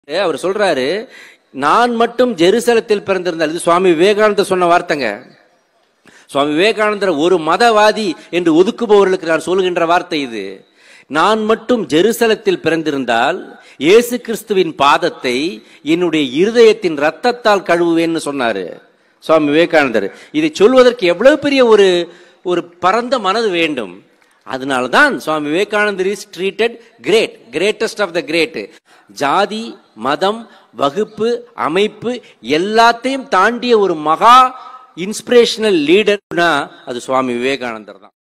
அவர் சொல்றாரு நான் மட்டும் ஜெருசலத்தில் பிறந்திருந்தால் இது சுவாமி விவேகானந்தர் சொன்ன வார்த்தைங்க சுவாமி விவேகானந்தர் ஒரு மதவாதி என்று ஒதுக்குபவர்களுக்கு நான் சொல்லுகின்ற வார்த்தை இது நான் மட்டும் ஜெருசலத்தில் பிறந்திருந்தால் இயேசு கிறிஸ்துவின் பாதத்தை என்னுடைய இருதயத்தின் ரத்தத்தால் கழுவுவேன்னு சொன்னாரு சுவாமி விவேகானந்தர் இதை சொல்வதற்கு எவ்வளவு பெரிய ஒரு ஒரு பரந்த மனது வேண்டும் அதனால்தான் Swami Vivekanandar is treated great greatest of the great ஜாதி மதம் வகுப்பு அமைப்பு எல்லாத்தையும் தாண்டிய ஒரு மகா இன்ஸ்பிரேஷனல் லீடர்னா அது சுவாமி விவேகானந்தர் தான்